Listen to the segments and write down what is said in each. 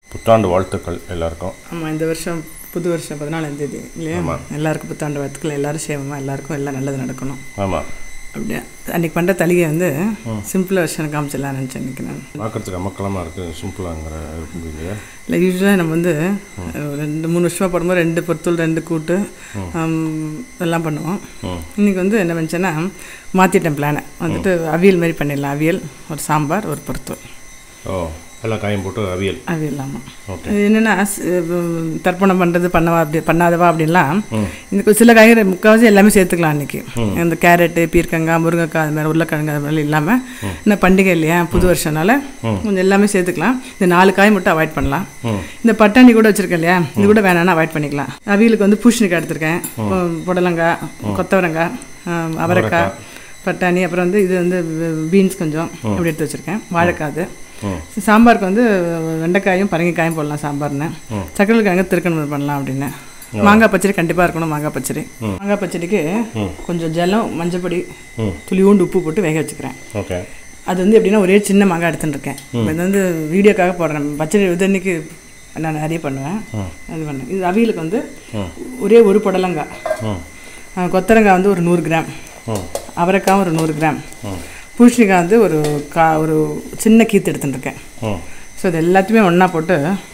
புத்தாண்டு வாழ்த்துக்கள் எல்லாருக்கும் ஆமாம் இந்த வருஷம் புது வருஷம் பதினாலாம் தேதி இல்லையா எல்லாருக்கும் புத்தாண்டு வாழ்த்துக்கள் எல்லாரும் சேவமாக எல்லாருக்கும் எல்லாம் நல்லது நடக்கணும் ஆமாம் அப்படியே அன்றைக்கி பண்ணுற தலிகை வந்து சிம்பிளாக வருஷம் காமிச்சிடலாம் நினச்சேன் இன்றைக்கி நான் பார்க்குறதுக்கு அமக்கலமாக இருக்குது சிம்பிளாங்கிற இருக்குது இல்லையா இல்லை யூஸ்வலாக நம்ம வந்து ஒரு ரெண்டு மூணு வருஷமாக போடும்போது ரெண்டு பொருத்தூள் ரெண்டு கூட்டு ஆம், எல்லாம் பண்ணுவோம் ம் இன்றைக்கி வந்து என்ன பண்ணிச்சேன்னா மாற்றிட்டேன் பிளானை வந்துட்டு அவியல் மாதிரி பண்ணிடலாம் அவியல் ஒரு சாம்பார் ஒரு பொருத்தூள் ஓ எல்லாம் காயம் போட்டு அவியல் அவியல் ஆமாம் ஓகே இது என்னென்னா தர்ப்பணம் பண்ணுறது பண்ணவா அப்படி பண்ணாதவா அப்படின்லாம் இந்த சில காய்கறி முக்கால்வாசி எல்லாமே சேர்த்துக்கலாம் அன்றைக்கி இந்த கேரட்டு பீர்க்கங்காய் முருங்கைக்காய் அது மாதிரி உருளைக்கிழங்கு அது மாதிரி இல்லாமல் இன்னும் பண்டிகை இல்லையா புது வருஷம்னால கொஞ்சம் எல்லாமே சேர்த்துக்கலாம் இந்த நாலு காய் மட்டும் அவாய்ட் பண்ணலாம் ம் இந்த பட்டாணி கூட வச்சுருக்கேன் இல்லையா இது கூட வேணாம்னா அவாய்ட் பண்ணிக்கலாம் அவியலுக்கு வந்து பூசணிக்காய் எடுத்திருக்கேன் பொ- புடலங்காய் கொத்தவரங்காய் ஆம், அவரைக்காய் பட்டாணி அப்புறம் வந்து இது வந்து பீன்ஸ் கொஞ்சம் இப்படி எடுத்து வச்சுருக்கேன் வாழைக்காய் அது ம் சாம்பாருக்கு வந்து வெண்டைக்காயும் பரங்கிக்காயும் போடலாம் சாம்பார்னு சக்கரை கிழங்கு திருக்கணும் பண்ணலாம் அப்படின்னு மாங்காய் பச்சடி கண்டிப்பாக இருக்கணும் மாங்காய் பச்சடி மாங்காய் பச்சடிக்கு கொஞ்சம் ஜலம் மஞ்சப்பொடி ம் துளியூண்டு உப்பு போட்டு வேக வச்சுக்கிறேன் ஓகே அது வந்து எப்படின்னா ஒரே சின்ன மாங்காய் எடுத்துட்டு இருக்கேன் இப்போ இது வந்து வீடியோக்காக போடுறேன் பச்சடி இது அன்னைக்கு நான் நிறைய பண்ணுவேன் அது பண்ணேன் இது அவியலுக்கு வந்து ஒரே ஒரு புடலங்காய் ம் ஆ, கொத்தரங்காய் வந்து ஒரு நூறு கிராம் ம் அவரைக்காய் ஒரு நூறு கிராம் பூசணிக்காய் வந்து ஒரு கா ஒரு சின்ன கீத்து எடுத்துட்டு இருக்கேன் ம் ஸோ இது எல்லாத்தையுமே ஒன்றா போட்டு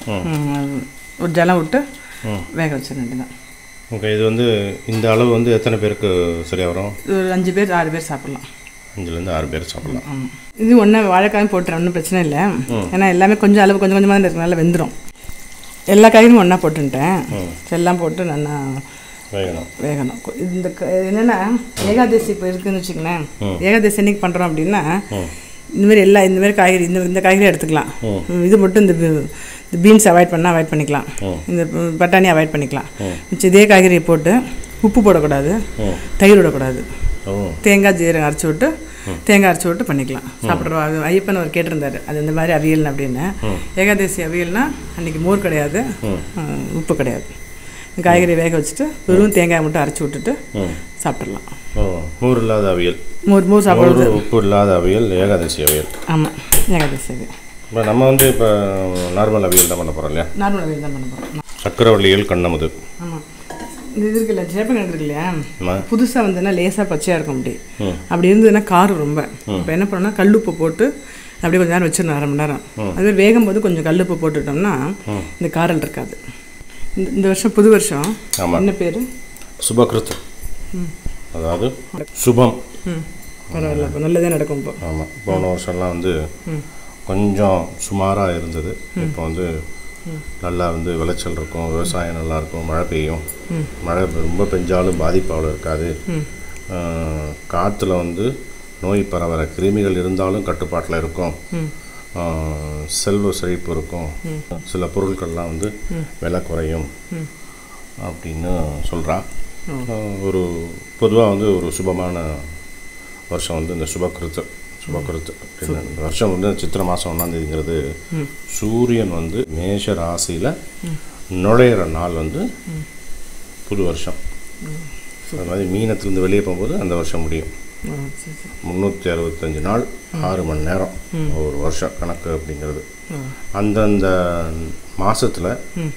ம், ஒரு ஜலம் விட்டு வேக வச்சிட வேண்டியதான் ஓகே இது வந்து இந்த அளவு வந்து எத்தனை பேருக்கு சரியாக வரும் இது ஒரு அஞ்சு பேர் ஆறு பேர் சாப்பிட்லாம் அஞ்சுலேருந்து ஆறு பேர் சாப்பிடலாம் ஆமாம் இது ஒன்றா வாழைக்காயும் போட்டுறேன் ஒன்றும் பிரச்சனை இல்லை ஏன்னா எல்லாமே கொஞ்சம் அளவு கொஞ்சம் கொஞ்சமாக தான் இருக்கனால வெந்துடும் எல்லா காயும் ஒன்றா போட்டுன்ட்டேன் எல்லாம் போட்டு நல்லா வேகணும் வேகணும் கொ- இந்த க- என்னன்னா ஏகாதசி இப்போ இருக்குன்னு வச்சுக்கங்களேன் ஏகாதசி என்னைக்கு பண்ணுறோம் அப்படின்னா இந்த மாதிரி எல்லா இந்த மாதிரி காய்கறி இந்த இந்த காய்கறி எடுத்துக்கலாம் ம், இது மட்டும் இந்த பீ- இந்த பீன்ஸ் அவாய்ட் பண்ணால் அவாய்ட் பண்ணிக்கலாம் இந்த ப- பட்டாணி அவாய்ட் பண்ணிக்கலாம் மிச்சம் இதே காய்கறியை போட்டு உப்பு போடக்கூடாது தயிர் விடக்கூடாது ஓ தேங்காய் ஜீரகம் அரைச்சி விட்டு தேங்காய் அரைச்சி விட்டு பண்ணிக்கலாம் சாப்பிட்றோம் அது ஐயப்பன் அவர் கேட்டிருந்தாரு அது இந்த மாதிரி அவியல் அப்படின்னு ஏகாதசி அவியல்னா அன்றைக்கி மோர் கிடையாது அஹ், உப்பு கிடையாது காய்கறி வேக வச்சுட்டு வெறும் தேங்காய் மட்டும் அரைச்சி விட்டுட்டு சாப்பிட்றலாம் ஓ மோர் இல்லாத அவியல் மோர் மோர் சாப்பிட்றது மோர் உப்பு இல்லாத அவியல் ஏகாதசி அவியல் ஆமாம் ஏகாதசி அவியல் இப்போ நம்ம வந்து இப்போ நார்மல் அவியல் தான் பண்ண போகிறோம் இல்லையா நார்மல் அவியல் தான் பண்ண போகிறோம் சக்கரவள்ளியல் கண்ணமுது ஆமாம் இது இது இருக்குல்ல சேப்பங்கிழங்கு இருக்கு இல்லையா ஆமா. புதுசாக வந்துன்னா லேசாக பச்சையாக இருக்கும் அப்படி அப்படி இருந்ததுன்னா காரம் ரொம்ப இப்போ என்ன பண்ணோம்னா கல்லுப்பு போட்டு அப்படியே கொஞ்ச நேரம் வச்சிடணும் அரை மணி நேரம் அதுவே வேகும் போது கொஞ்சம் கல்லுப்பு போட்டுட்டோம்னா இந்த காரல் இருக்காது இந்த இந்த வருஷம் புது வருஷம் ஆமாம் என்ன பேர் சுபகிருத் அதாவது சுபம் ம் பரவாயில்ல இப்போ நல்லதே நடக்கும் இப்போ ஆமாம் போன வருஷம்லாம் வந்து கொஞ்சம் சுமாராக இருந்தது இப்போ வந்து நல்லா வந்து விளைச்சல் இருக்கும் விவசாயம் நல்லா இருக்கும் மழை பெய்யும் மழை ரொம்ப பெஞ்சாலும் பாதிப்பாவில் இருக்காது ஆஹ், காத்துல வந்து நோய் பரவற கிருமிகள் இருந்தாலும் கட்டுப்பாட்டில் இருக்கும் ஆஹ், செல்வ செழிப்பு இருக்கும் சில பொருட்கள்லாம் வந்து விலை குறையும் அப்படின்னு சொல்கிறா ஒரு பொதுவாக வந்து ஒரு சுபமான வருஷம் வந்து இந்த சுபகிருத்து சுபகிருத்து அப்படின்னு இந்த வருஷம் வந்து சித்திரை மாதம் ஒன்றாந்தேதிங்கிறது சூரியன் வந்து மேஷ ராசியில் நுழையிற நாள் வந்து புது வருஷம் அது மாதிரி மீனத்துலேருந்து வெளியே போகும்போது அந்த வருஷம் முடியும் ஆ, சரி சரி முந்நூற்றி அறுபத்தஞ்சு நாள் ஆறு மணி நேரம் ஒரு வருஷம் கணக்கு அப்படிங்கிறது அந்தந்த மாசத்துல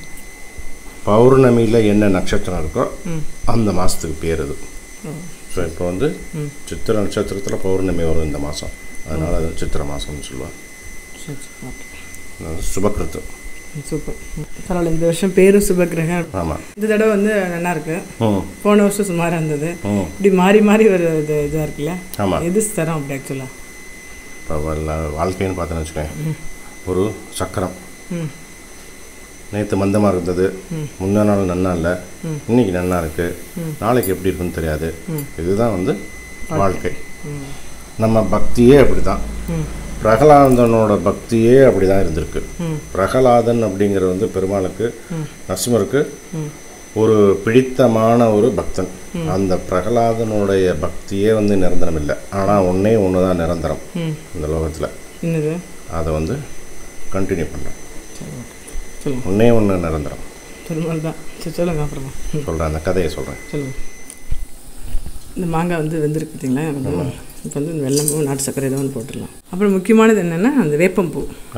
பௌர்ணமியில் என்ன நட்சத்திரம் இருக்கோ அந்த மாதத்துக்கு பேர் அது ஸோ இப்போ வந்து சித்திர நட்சத்திரத்தில் பௌர்ணமி வரும் இந்த மாதம் அதனால் அது சித்திரை மாதம்னு சொல்லுவாங்க சரி சரி ஓகே அது சுபகிருத்து சூப்பர் பரவாயில்ல இந்த வருஷம் பேரும் சுபகிரகம் ஆமாம் இந்த தடவை வந்து நல்லா இருக்கு ம் போன வருஷம் சுமாராக இருந்தது ம் இப்படி மாறி மாறி ஒரு இது இதாக இருக்குல்ல ஆமாம் எது தரோம் அப்படி ஆக்சுவலாக இப்போ வாழ்க்கைன்னு பார்த்தோன்னு வச்சுக்கோங்க ஒரு சக்கரம் ம் நேற்று மந்தமாக இருந்தது முந்தா நாள் நன்னா இல்லை இன்னைக்கு நன்னா இருக்கு நாளைக்கு எப்படி இருக்குன்னு தெரியாது இதுதான் வந்து வாழ்க்கை நம்ம பக்தியே அப்படிதான் பிரகலாதனோட பக்தியே அப்படிதான் இருந்திருக்கு பிரகலாதன் அப்படிங்கிறது வந்து பெருமாளுக்கு நரசிம்மருக்கு ஒரு பிடித்தமான ஒரு பக்தன் அந்த பிரகலாதனுடைய பக்தியே வந்து நிரந்தரம் இல்லை ஆனால் ஒன்றே ஒன்று தான் நிரந்தரம் இந்த லோகத்தில் என்னது அதை வந்து கண்டினியூ பண்ணுறேன் சரி ஓகே சொல்லுங்கள் ஒன்றே ஒன்று நிரந்தரம் பெருமாள் தான் சரி சொல்லுங்கள் அப்புறமா ம் சொல்கிறேன் அந்த கதையை சொல்கிறேன் சொல்லுங்கள் இந்த மாங்காய் வந்து வெந்திருக்கு பார்த்தீங்களா இப்போ வந்து இந்த வெள்ளமும் நாட்டு சர்க்கரை ஏதோ ஒன்று போட்டுடலாம் அப்புறம் முக்கியமானது என்னென்னா அந்த வேப்பம்பூ ஆமாம்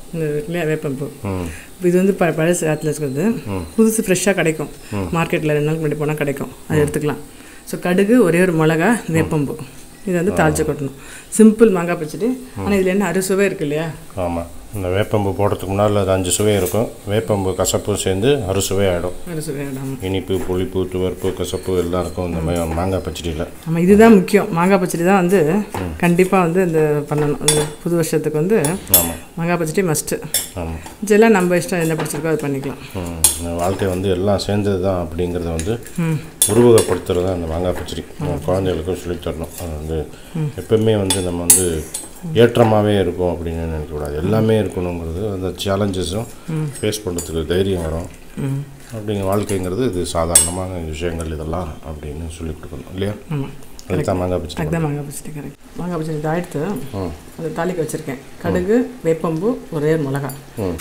இந்த இருக்கு இல்லையா வேப்பம்பூ ம் இது வந்து ப பழசு காலத்தில் இருக்கிறது புதுசு ஃப்ரெஷ்ஷாக கிடைக்கும் மார்க்கெட்டில் ரெண்டு நாளுக்கு முன்னாடி போனால் கிடைக்கும் அது எடுத்துக்கலாம் ஸோ கடுகு ஒரே ஒரு மிளகா வேப்பம்பூ இது வந்து தாளிச்சு கொட்டணும் சிம்பிள் மாங்காய் பச்சடி ஆனால் இதில் என்ன அறுசுவை இருக்கு இல்லையா ஆமாம் இந்த வேப்பம்பு போடுறதுக்கு முன்னால் அது அஞ்சு சுவை இருக்கும் வேப்பம்பு கசப்பும் சேர்ந்து அறுசுவை ஆகிடும் அறுசுவை ஆமாம் இனிப்பு புளிப்பு துவர்ப்பு கசப்பு எல்லாம் இருக்கும் இந்த மா- மாங்காய் பச்சடியில் ஆமாம் இதுதான் முக்கியம் மாங்காய் பச்சடி தான் வந்து கண்டிப்பாக வந்து இந்த பண்ணணும் இந்த புது வருஷத்துக்கு வந்து ஆமாம் மாங்காய் பச்சடி மஸ்ட்டு ஆமாம் இதெல்லாம் நம்ம இஷ்டம் என்ன பிடிச்சிருக்கோ அது பண்ணிக்கலாம் ம், இந்த வாழ்க்கை வந்து எல்லாம் சேர்ந்தது தான் அப்படிங்கிறத வந்து உருவகப்படுத்துறது தான் அந்த மாங்காய் பச்சடி நம்ம குழந்தைகளுக்கும் சொல்லித் தரணும் அது வந்து எப்பவுமே வந்து நம்ம வந்து ஏற்றமாகவே இருக்கும் அப்படின்னு நினைக்கக்கூடாது எல்லாமே இருக்கணுங்கிறது அந்த சேலஞ்சஸும் ஃபேஸ் பண்ணுறதுக்கு தைரியம் வரும் அப்படிங்கிற வாழ்க்கைங்கிறது இது சாதாரணமான விஷயங்கள் இதெல்லாம் அப்படின்னு சொல்லி கொடுக்கணும் இல்லையா ஆமாம் அதுக்கு தான் மாங்காய் பச்சடி அதுதான் மாங்காய் பச்சடி கரெக்ட் மாங்காய் பச்சடி இதை எடுத்து ம் அதை தாளிக்க வச்சுருக்கேன் கடுகு வேப்பம்பூ ஒரே ஒரு மிளகா ம்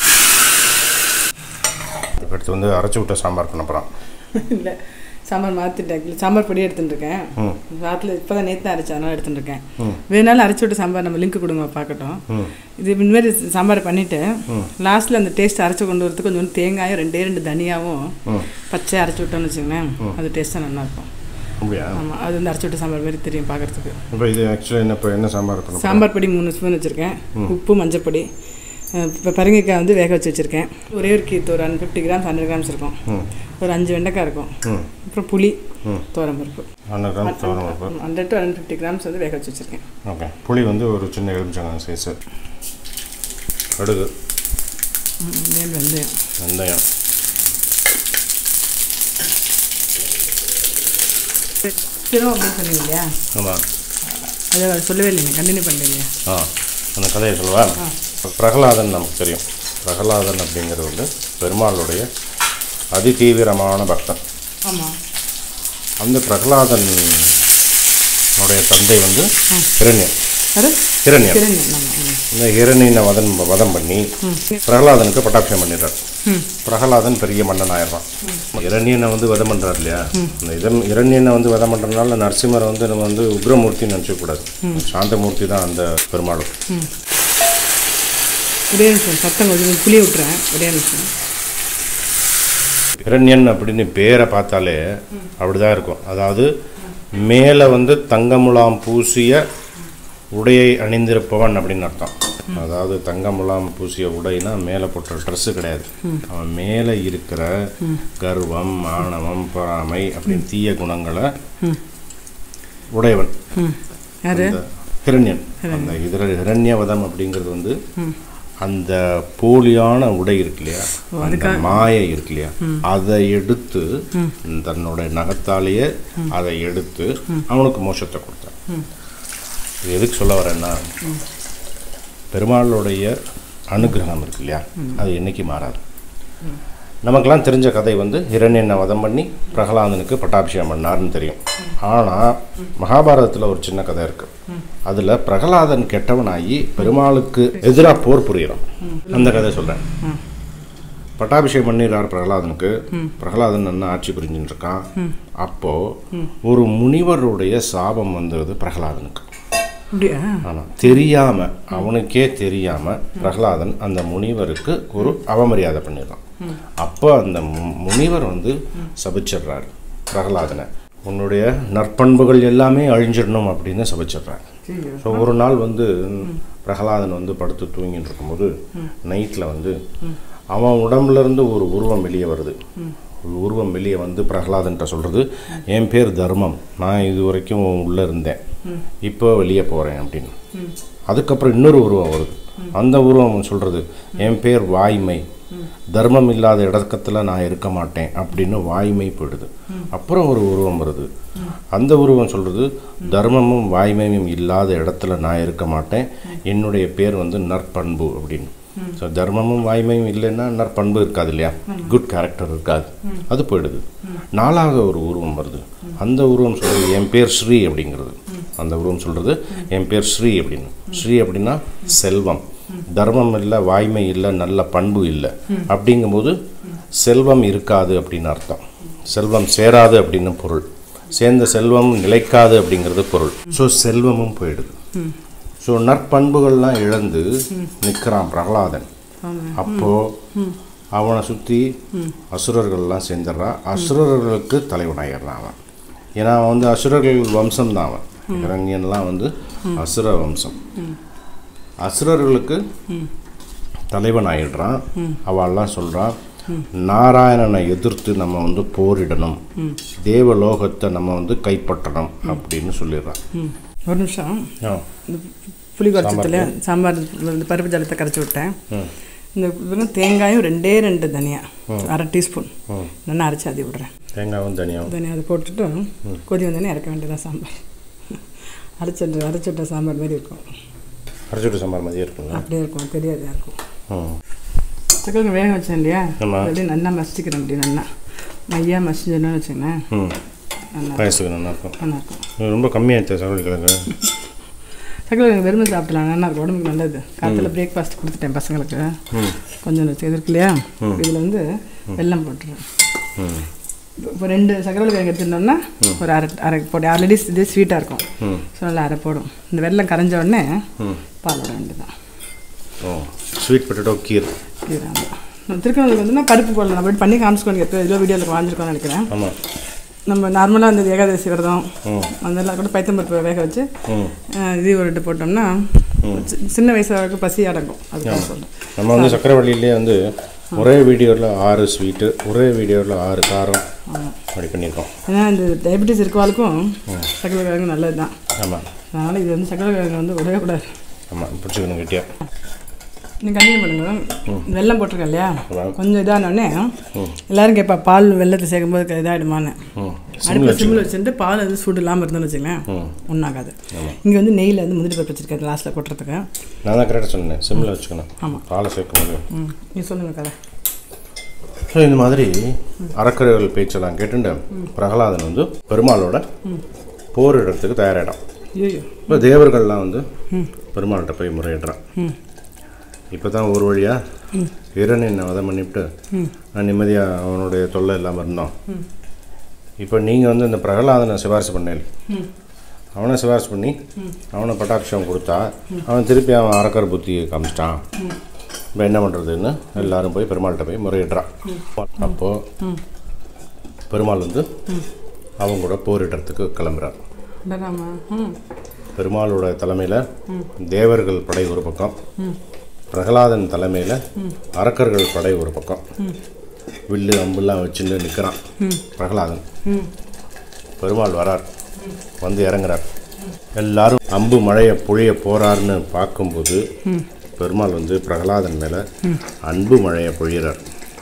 இப்போ அடுத்து வந்து அரைச்சி விட்ட சாம்பார் பண்ண போகிறோம் இல்லை சாம்பார் மாற்றிட்டேன் இல்லை சாம்பார் பொடி எடுத்துட்டுருக்கேன் ம் ராத்தில் இப்போ தான் நேற்று தான் அரைச்சேன் அதனால் எடுத்துட்டுருக்கேன் வேணாலும் அரைச்சி விட்டு சாம்பார் நம்ம லிங்க் கொடுங்க பார்க்கட்டும் ம் இது இந்தமாரி சாம்பார் பண்ணிவிட்டு லாஸ்ட்டில் அந்த டேஸ்ட் அரைச்சி கொண்டு வரதுக்கு கொஞ்சம் தேங்காயும் ரெண்டே ரெண்டு தனியாவும் ம் பச்சை அரைச்சி விட்டோம்னு வச்சுங்களேன் அது டேஸ்ட்டாக நல்லாயிருக்கும் அப்படியா ஆமாம் அது வந்து அரைச்சி விட்ட சாம்பார் மாதிரி தெரியும் பார்க்குறதுக்கு இப்போ இது ஆக்சுவலாக என்ன இப்போ என்ன சாம்பார் பண்ண போறோம்? சாம்பார் பொடி மூணு ஸ்பூன் வச்சுருக்கேன் உப்பு மஞ்சப்பொடி இப்போ பரங்கிக்காய் வந்து வேக வச்சு வச்சுருக்கேன் ஒரே ஒரு கீத்து ஒரு ஃபிஃப்டி கிராம்ஸ் ஹண்ட்ரட் கிராம்ஸ் இருக்கும் ம் ஒரு அஞ்சு வெண்டைக்காய் இருக்கும் ம் அப்புறம் புளி ம். தோரம் பருப்பு ஹண்ட்ரட் கிராம் துவரம் பருப்பு hundred to hundred fifty grams வந்து வேக வச்சு வச்சுருக்கேன் ஓகே புளி வந்து ஒரு சின்ன எலுமிச்சங்காய் சைஸு கடுகு மேல் வெந்தயம் வெந்தயம் சிரம் அப்படின்னு சொன்னீங்க இல்லையா ஆமாம் அதை அவர் சொல்லவே இல்லைங்க கண்டினியூ பண்ணுறீங்க ஆ அந்த கதையை சொல்லவா பிரகலாதன் நமக்கு தெரியும் பிரகலாதன் அப்படிங்கிறது வந்து பெருமாளுடைய அதிதீவிரமான பக்தன் ஆமாம் அந்த பிரகலாதன் உடைய தந்தை வந்து ஹிரண்யன் அது ஹிரண்யன் கிரண்யம் ஆமாம் இந்த ஹிரண்யனை வதம் வதம் பண்ணி பிரகலாதனுக்கு பட்டாபிஷேகம் பண்ணிடுறார் பிரகலாதன் பெரிய மன்னன் ஆயிடுறான் இரண்யனை வந்து வதம் பண்ணுறார் இல்லையா இந்த இதன் இரண்யனை வந்து வதம் பண்ணுறதுனால நரசிம்மரை வந்து நம்ம வந்து உக்ரமூர்த்தின்னு நினச்சக்கூடாது சாந்தமூர்த்தி தான் அந்த பெருமாளும் ஒரே நிமிஷம் சத்தம் கொஞ்சம் புளிய விட்டுறேன் ஒரே நிமிஷம் இரண்யன் அப்படின்னு பேரை பார்த்தாலே அப்படிதான் இருக்கும் அதாவது மேலே வந்து தங்கமுலாம் பூசிய உடையை அணிந்திருப்பவன் அப்படின்னு அர்த்தம் அதாவது தங்கமுலாம் பூசிய உடைனா மேலே போட்ட ட்ரெஸ்ஸு கிடையாது அவன் மேலே இருக்கிற கர்வம் ஆணவம் பொறாமை அப்படின்னு தீய குணங்களை உடையவன் ம் யாரு அந்த ஹிரண்யன் அந்த இதர ஹிரண்யவதம் அப்படிங்கிறது வந்து அந்த போலியான உடை இருக்கு இல்லையா அந்த மாயை இருக்கு இல்லையா அதை எடுத்து தன்னோட நகத்தாலேயே அதை எடுத்து அவனுக்கு மோட்சத்தை கொடுத்தான் இது எதுக்கு சொல்ல வரேன்னா பெருமாளுடைய அனுகிரகம் இருக்கு இல்லையா அது என்னைக்கு மாறாது நமக்கெல்லாம் தெரிஞ்ச கதை வந்து இரண்யனை வதம் பண்ணி பிரகலாதனுக்கு பட்டாபிஷேகம் பண்ணாருன்னு தெரியும் ஆனால் மகாபாரதத்தில் ஒரு சின்ன கதை இருக்கு அதில் பிரகலாதன் கெட்டவனாகி பெருமாளுக்கு எதிராக போர் புரியிறான் அந்த கதை சொல்கிறேன் பட்டாபிஷேகம் பண்ணிடுறார் பிரகலாதனுக்கு பிரகலாதன் நல்லா ஆட்சி புரிஞ்சுட்டு இருக்கான் அப்போ ஒரு முனிவருடைய சாபம் வந்துடுது பிரகலாதனுக்கு அப்படியா ஆமாம் தெரியாம அவனுக்கே தெரியாம பிரகலாதன் அந்த முனிவருக்கு ஒரு அவமரியாதை பண்ணிடுறான் அப்போ அந்த மு- முனிவர் வந்து சபிச்சிடுறாரு பிரகலாதனை உன்னுடைய நற்பண்புகள் எல்லாமே அழிஞ்சிடணும் அப்படின்னு சபிச்சிடுறாரு ஸோ ஒரு நாள் வந்து பிரகலாதன் வந்து படுத்து தூங்கிட்டு இருக்கும்போது நைட்டில் வந்து அவன் உடம்புல இருந்து ஒரு உருவம் வெளியே வருது ஒரு உருவம் வெளியே வந்து பிரகலாதன்ட்ட சொல்கிறது என் பேர் தர்மம் நான் இது வரைக்கும் உள்ளே இருந்தேன் இப்போ வெளியே போகிறேன் அப்படின்னு அதுக்கப்புறம் இன்னொரு உருவம் வருது அந்த உருவம் சொல்கிறது என் பேர் வாய்மை தர்மம் இல்லாத இடத்துல நான் இருக்க மாட்டேன் அப்படின்னு வாய்மை போயிடுது அப்புறம் ஒரு உருவம் வருது அந்த உருவம் சொல்கிறது தர்மமும் வாய்மையும் இல்லாத இடத்துல நான் இருக்க மாட்டேன் என்னுடைய பேர் வந்து நற்பண்பு அப்படின்னு ஸோ தர்மமும் வாய்மையும் இல்லைன்னா நற்பண்பு இருக்காது இல்லையா குட் கேரக்டர் இருக்காது அது போயிடுது நாலாவது ஒரு உருவம் வருது அந்த உருவம் சொல்கிறது என் பேர் ஸ்ரீ அப்படிங்கிறது அந்த உருவம் சொல்கிறது என் பேர் ஸ்ரீ அப்படின்னு ஸ்ரீ அப்படின்னா செல்வம் தர்மம் இல்லை வாய்மை இல்லை நல்ல பண்பு இல்லை அப்படிங்கும்போது செல்வம் இருக்காது அப்படின்னு அர்த்தம் செல்வம் சேராது அப்படின்னு பொருள் சேர்ந்த செல்வம் நிலைக்காது அப்படிங்கிறது பொருள் ஸோ செல்வமும் போயிடுது ஸோ நற்பண்புகள்லாம் இழந்து நிற்கிறான் பிரகலாதன் ஆமாம் அப்போது அவனை சுற்றி அசுரர்கள்லாம் சேர்ந்துடுறான் அசுரர்களுக்கு தலைவனாயிடுறான் அவன் ஏன்னா அவன் வந்து அசுரர்கள் வம்சம் தான் அவன் இரண்யன்லாம் வந்து அசுர வம்சம் அசுரர்களுக்கு தலைவன் ஆயிடுறான் அவள்லாம் சொல்கிறான் நாராயணனை எதிர்த்து நம்ம வந்து போரிடணும் தேவலோகத்தை நம்ம வந்து கைப்பற்றணும் சொல்லிடுறான் ம் ஒரு நிமிஷம் ஆ இந்த புளி குறைச்சத்துல சாம்பார் இந்த பருப்பு ஜலத்தை கரைச்சி விட்டேன் இந்த வெறும் தேங்காயும் ரெண்டே ரெண்டு தனியா அரை டீஸ்பூன் நல்லா அரைச்சி அதை விடுறேன் தேங்காயும் தனியாகவும் தனியாக அதை போட்டுட்டு கொதி வந்தோடனே இறக்க வேண்டியதான் சாம்பார் அரைச்சிட்டு அரைச்சிட்ட சாம்பார் மாதிரி இருக்கும் அரைச்சுட்டு சாம்பார் மாதிரியே இருக்குங்களா அப்படியே இருக்கும் தெரியாதா இருக்கும் ம் சக்கரை வேக வச்சேன் இல்லையா ஆமா. அப்படியே நல்லா மசிச்சுக்கிறேன் அப்படி நல்லா மையாக மசிச்சோன்னு வச்சுக்கோங்களேன் ம் நல்லா வயசுக்கு நல்லா இருக்கும் நல்லா இருக்கும் இது ரொம்ப கம்மியாகிடுச்சு சகோதரி கிழங்கு சக்கரை கிழங்கு வெறுமை சாப்பிடலாம் நல்லா இருக்கும் உடம்புக்கு நல்லது காலையில் பிரேக்ஃபாஸ்ட் கொடுத்துட்டேன் பசங்களுக்கு ம் கொஞ்சம் வச்சு இருக்கு இல்லையா இதில் வந்து வெல்லம் போட்டுருவேன் ம் இப்போ ரெண்டு சக்கரை கிழங்கு எடுத்துட்டோம்னா ஒரு அரை அரை போட்டு ஆல்ரெடி இது ஸ்வீட்டாக இருக்கும் ம் ஸோ நல்லா அரை போடும் இந்த வெல்லம் கரைஞ்ச உடனே ம் பால் விட வேண்டியதான் ஓ ஸ்வீட் பொட்டேட்டோ கீர் இதுதான் நம்ம திருக்கணத்துக்கு வந்து நான் பருப்பு போடலாம் நம்ம பண்ணி காமிச்சுக்கோங்க எப்போ இதில் வீடியோவில் வாங்கிருக்கோம்னு நினைக்கிறேன் ஆமாம் நம்ம நார்மலாக அந்த ஏகாதசி விரதம் ம் அதெல்லாம் கூட பைத்தம்பருப்பு வேக வச்சு ம் அஹ், இது ஒரு ரெண்டு போட்டோம்னா சி- சின்ன வயசு வரைக்கும் பசி அடங்கும் அதுக்காக சொல்கிறேன் நம்ம வந்து சக்கரவள்ளியிலே வந்து ஒரே வீடியோவில் ஆறு ஸ்வீட்டு ஒரே வீடியோவில் ஆறு காரம் அப்படி பண்ணியிருக்கோம் ஏன்னா இந்த டயபெட்டிஸ் இருக்கவாளுக்கும் சக்கரை கிழங்கு நல்லது தான் ஆமாம் அதனால் இது வந்து சக்கரை கிழங்கு வந்து விடவே கூடாது ஆமாம் பிடிச்சிக்கணும் கிட்டியா நீங்கள் கண்டினியூ பண்ணுங்க வெல்லம் போட்டிருக்கேன் இல்லையா ஆமாம். கொஞ்சம் இதானோடனே எல்லாரும் கேட்பா பால் வெள்ளத்தை சேர்க்கும்போது இதாகிடுமான்னு ம் அடுப்பு சிம்மில் வச்சுட்டு பால் வந்து சூடு இல்லாமல் இருந்தோம்னு வச்சுங்களேன் ம் ஒன்றாகாது இங்கே வந்து நெய்யில் வந்து முந்திரி பருப்பு வச்சுருக்கேன் லாஸ்ட்டில் கொட்டுறதுக்கு நான் தான் கரெக்டாக சொன்னேன் சிம்மில் வச்சுக்கணும் ஆமாம். பாலை சேர்க்கணும் ம் நீ சொல்லுங்கள் கதை ஸோ இந்த மாதிரி அறக்கரைகள் பேச்செல்லாம் கேட்டுட்டு பிரகலாதன் வந்து பெருமாளோட போர் இடத்துக்கு தயாராகிடும் ஐயோ இப்போ தேவர்கள்லாம் வந்து பெருமாள்கிட்ட போய் முறையிடுறான் இப்போ தான் ஒரு வழியாக இரணியனை வதம் பண்ணிவிட்டு நான் நிம்மதியாக அவனுடைய தொல்லை இல்லாமல் இருந்தோம் இப்போ நீங்கள் வந்து இந்த பிரகலாதனை சிபாரிசு பண்ணேன் அவனை சிபாரிசு பண்ணி அவனை பட்டாட்சம் கொடுத்தா அவன் திருப்பி அவன் அரக்கர் புத்தி காமிச்சிட்டான் இப்போ என்ன பண்ணுறதுன்னு எல்லாரும் போய் பெருமாள்கிட்ட போய் முறையிடுறான் அப்போது பெருமாள் வந்து அவங்க கூட போரிடுறதுக்கு கிளம்புறார் இல்லைடாமா ம் பெருமாளோட தலைமையில் தேவர்கள் படை ஒரு பக்கம் பிரகலாதன் தலைமையில் அரக்கர்கள் படை ஒரு பக்கம் வில்லு அம்புலாம் வச்சுட்டு நிற்கிறான் பிரகலாதன் பெருமாள் வரார் வந்து இறங்குறார் எல்லாரும் அம்பு மழையை பொழிய போறார்னு பார்க்கும்போது பெருமாள் வந்து பிரகலாதன் மேலே அன்பு மழையை பொழியிறார்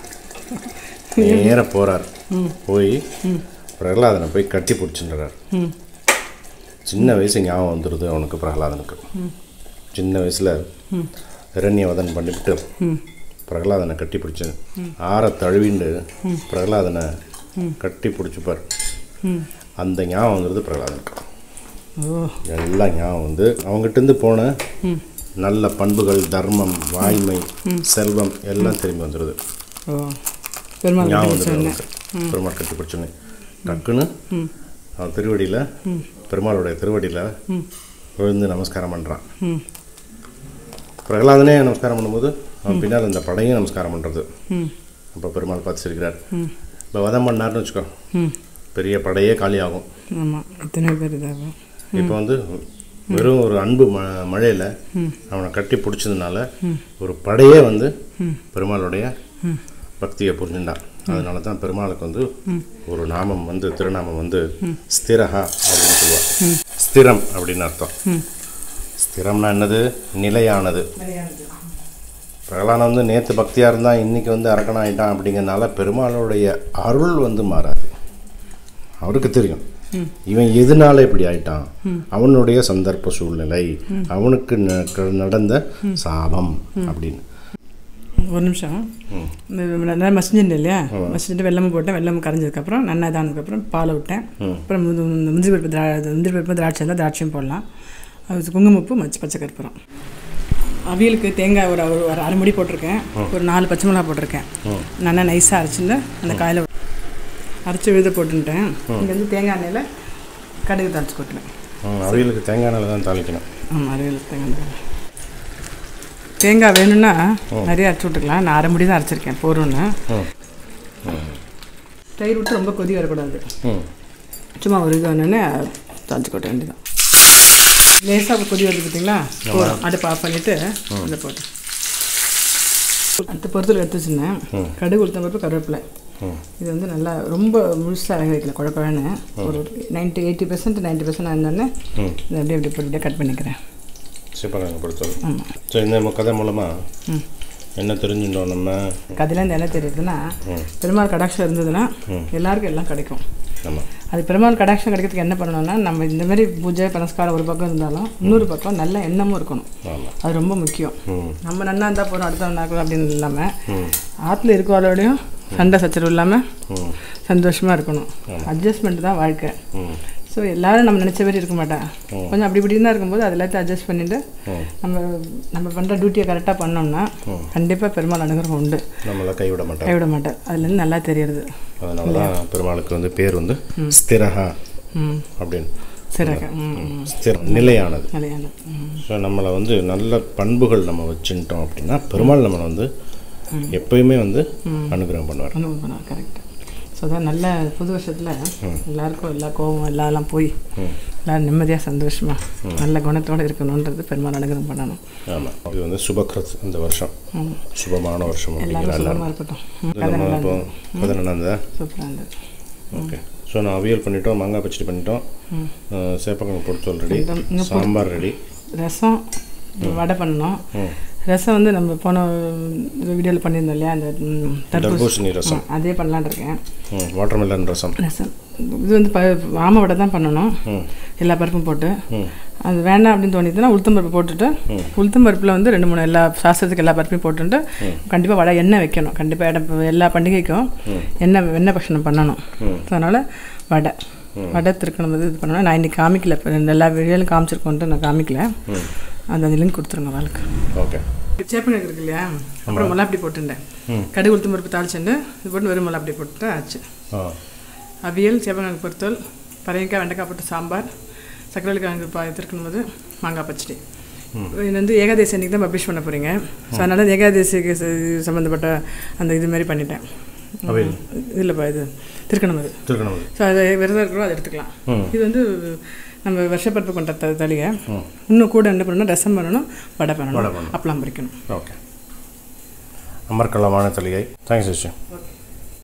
நேர போறார் போய் பிரகலாதனை போய் கட்டி பிடிச்சின்றார் ம் சின்ன வயசு ஞாபகம் வந்துடுது அவனுக்கு பிரகலாதனுக்கு சின்ன வயசில் இரண்யவதன் பண்ணிவிட்டு பிரகலாதனை கட்டி பிடிச்சு ஆற தழுவிண்டு பிரகலாதனை கட்டி பிடிச்சிப்பார் அந்த ஞாபகம் வந்துடுது பிரகலாதனுக்கு ஓ எல்லாம் ஞாபகம் வந்து அவங்ககிட்டருந்து போன நல்ல பண்புகள் தர்மம் வாய்மை செல்வம் எல்லாம் திரும்பி வந்துடுது ஓ பெருமாள் ஞாபகம் கட்டி வந்துடுது வச்ச உடனே. அவனுக்கு பெருமாள் கட்டி பிடிச்சோன்னே டக்குன்னு அவன் திருவடியில் பெருமாளுடைய திருவடியில் விழுந்து நமஸ்காரம் பண்ணுறான் ம் பிரகலாதனே நமஸ்காரம் பண்ணும்போது அவன் பின்னால் இந்த படையும் நமஸ்காரம் பண்ணுறது ம் அப்போ பெருமாள் பார்த்து சிரிக்கிறார் இப்போ வதம் பண்ணார்னு வச்சுக்கோ ம் பெரிய படையே காலியாகும் ஆமாம் எத்தனை பேர் இதாகும் இப்போ வந்து வெறும் ஒரு அன்பு ம மழையில் அவனை கட்டி பிடிச்சதுனால ஒரு படையே வந்து பெருமாளுடைய பக்தியை புரிஞ்சுட்டான் அதனால தான் பெருமாளுக்கு வந்து ஒரு நாமம் வந்து திருநாமம் வந்து ஸ்திரஹா அப்படின்னு சொல்லுவாள் ஸ்திரம் அப்படின்னு அர்த்தம் ஸ்திரம்னா என்னது நிலையானது பிரகலாதன் வந்து நேற்று பக்தியாக இருந்தால் இன்றைக்கி வந்து அரக்கன் ஆயிட்டான் அப்படிங்கிறனால பெருமாளுடைய அருள் வந்து மாறாது அவருக்கு தெரியும் இவன் எதனால இப்படி ஆயிட்டான் அவனுடைய சந்தர்ப்ப சூழ்நிலை அவனுக்கு ந- நடந்த சாபம் அப்படின்னு ஒரு நிமிஷம் இந்த நல்லா மசிஞ்சுட்டு இல்லையா மசிஞ்சுட்டு வெள்ளமும் போட்டேன் வெள்ளமும் கரைஞ்சதுக்கப்புறம் நல்லா இதானதுக்கப்புறம் பாலை விட்டேன் அப்புறம் முது- இந்த முந்திரி பருப்பு திரா முந்திரி பருப்பு திராட்சை இருந்தால் திராட்சையும் போடலாம் அது குங்குமப்பூ மச்சு பச்சை கற்பூரம் அவியலுக்கு தேங்காய் ஒரு ஒரு ஒரு அரை முடி போட்டிருக்கேன் ஒரு நாலு பச்சை மிளகா போட்டிருக்கேன் நல்லா நைஸாக அரைச்சிட்டு அந்த காயில் அரைச்சி விழுத போட்டுட்டேன் இங்கே வந்து தேங்காய் எண்ணெயில் கடுகு தாளிச்சு கொட்டுவேன் ம், அவியலுக்கு தேங்காய் எண்ணெயில் தான் தாளிக்கணும் ஆமாம் அரைவேலுக்கு தேங்காய் எண்ணெய் தேங்காய் வேணும்னா நிறைய அரைச்சி விட்டுக்கலாம் நான் அரை முடி தான் அரைச்சிருக்கேன் போறோன்னு ம் தயிர் விட்டு ரொம்ப கொதி வரக்கூடாது ம் சும்மா ஒரு இது வேணுன்னு தாளிச்சு கொட்ட வேண்டியதான் லேசாக கொதி வருது பார்த்தீங்களா போதும் அடுப்பு ஆஃப் பண்ணிவிட்டு இதை போட்டு அடுத்த பொறுத்தல் எடுத்து வச்சுருந்தேன் கடுகு உளுத்தம் பருப்பு கருவேப்பிலை ம் இது வந்து நல்லா ரொம்ப முழுசாக வேக வைக்கல குழ குழன்னு ஒரு ninety eighty percent ninety percent இருந்தோடனே ம் இதை அப்படியே அப்படி போட்டு கட் பண்ணிக்கிறேன் சிப்பங்க பொறுத்தவரை ஆமாம் ஸோ இந்த மு- கதை மூலமாக ம் என்ன தெரிஞ்சுட்டோம் நம்ம கதையில இந்த என்ன தெரியுதுன்னா பெருமாள் கடாட்சம் இருந்ததுன்னா எல்லாருக்கும் எல்லாம் கிடைக்கும் ஆமாம் அது பெருமாள் கடாட்சம் கிடைக்கிறதுக்கு என்ன பண்ணணும்னா நம்ம இந்த மாதிரி பூஜை பனஸ்காரம் ஒரு பக்கம் இருந்தாலும் இன்னொரு பக்கம் நல்ல எண்ணமும் இருக்கணும் ஆமாம் அது ரொம்ப முக்கியம் ம் நம்ம நன்னா இருந்தால் போகிறோம் அடுத்தவன் நாக்கலாம் அப்படின்னு இல்லாமல் ம் ஆற்றுல இருக்கவளோடையும் சண்டை சச்சரவு இல்லாமல் ம் சந்தோஷமாக இருக்கணும் அட்ஜஸ்ட்மெண்ட் தான் வாழ்க்கை ம் ஸோ எல்லாரும் நம்ம நினச்ச மாதிரி இருக்க மாட்டாங்க கொஞ்சம் அப்படி இப்படி தான் இருக்கும்போது அது எல்லாத்தையும் அட்ஜஸ்ட் பண்ணிட்டு ம் நம்ம நம்ம பண்ணுற டியூட்டியை கரெக்டாக பண்ணோம்னா கண்டிப்பாக பெருமாள் அனுகிரகம் உண்டு நம்மளை கைவிட மாட்டோம் கைவிட மாட்டேன் அதுலேருந்து நல்லா தெரியுது அதனால தான் பெருமாளுக்கு வந்து பேர் வந்து ஸ்திரஹா ம் அப்படின்னு சரிக்கா ம் ம் ஸ்திரம் நிலையானது நிலையான ம் ஸோ நம்மளை வந்து நல்ல பண்புகள் நம்ம வச்சுட்டோம் அப்படின்னா பெருமாள் நம்மளை வந்து எப்பயுமே வந்து அனுகிரகம் பண்ணுவார் அனுபவம் பண்ணலாம் கரெக்ட் ஸோ அதான் நல்ல புது வருஷத்தில் எல்லாருக்கும் எல்லா கோவம் எல்லாம் போய் எல்லாரும் நிம்மதியாக சந்தோஷமாக நல்ல குணத்தோடு இருக்கணுன்றது பெருமாள் அனுகிரகம் பண்ணணும் ஆமாம் இது வந்து சுபக்ரத் இந்த வருஷம் ஆமாம் சுபமான வருஷம் எல்லாரும் அப்படிங்கிற சுகமாக இருக்கட்டும் ம், இது நம்ம இப்போ பதினொன்றாந்த சூப்பராக இருந்தது ஓகே ஸோ நான் அவியல் பண்ணிட்டோம் மாங்காய் பச்சடி பண்ணிட்டோம் அஹ் சேப்பக்கிழங்கு பொறுத்தல் ரெடி இங்க சாம்பார் ரெடி ரசம் வடை பண்ணோம் ம் ரசம் வந்து நம்ம போன வீடியோவில் பண்ணியிருந்தோம் இல்லையா அந்த ம், தர்பூசணி தர்பூசணி ரசம் ஆ, அதே பண்ணலான்னு இருக்கேன் ம் வாட்டர்மெலன் ரசம் ரசம் இது வந்து ப ஆமை வடை தான் பண்ணணும் ம் எல்லா பருப்பும் போட்டு ம் அது வேண்டாம் அப்படின்னு தோணிதுன்னா உளுத்தம் பருப்பு போட்டுட்டு உளுத்தம் பருப்பில் வந்து ரெண்டு மூணு எல்லா சாஸ்திரத்துக்கு எல்லா பருப்பையும் போட்டுட்டு கண்டிப்பாக வடை எண்ணெய் வைக்கணும் கண்டிப்பாக இடம் எல்லா பண்டிகைக்கும் எண்ணெய் எண்ணெய் பட்சணம் பண்ணணும் ஸோ அதனால் வடை வடை திருக்கணும் இது பண்ணணும் நான் இன்னைக்கு காமிக்கல இப்போ இந்த எல்லா வீடியோலையும் காமிச்சிருக்கோன்ட்டு நான் காமிக்கல அந்த லிங்க் கொடுத்துருங்க வாழ்க்கை ஓகே சேப்பங்கிழங்கு இருக்கு இல்லையா அப்புறம் மொளாப்படி போட்டுட்டேன் கடுகு உளுத்தம் பருப்பு தாளிச்சுட்டு இது போட்டு வெறும் மொளாப்படி போட்டு ஆச்சு ஆ அவியல் சேப்பங்கிழங்கு பொறுத்தல் பறையங்காய் வெண்டைக்காய் போட்டு சாம்பார் சக்கரவள்ளி கிழங்கு பா திருக்கணும் போது மாங்காய் பச்சடி இது வந்து ஏகாதசி அன்றைக்கி தான் பப்ளிஷ் பண்ண போகிறீங்க ஸோ அதனால் ஏகாதசிக்கு ச- சம்மந்தப்பட்ட அந்த இது மாதிரி பண்ணிட்டேன் அவியல் இல்லைப்பா இது திருக்கணும் அது திருக்கணபதி ஸோ அது விரதம் இருக்கிறோம் அதை எடுத்துக்கலாம் ம் இது வந்து நம்ம வருஷப்பருப்பு கொண்ட த தளிகை இன்னும் கூட என்ன பண்ணணும் ரசம் பண்ணணும் வடை பண்ணணும் அப்பளம் பறிக்கணும் ஓகே அமர்க்கலமான தலிகை தேங்க்ஸ் சிஸ்டர் ஓகே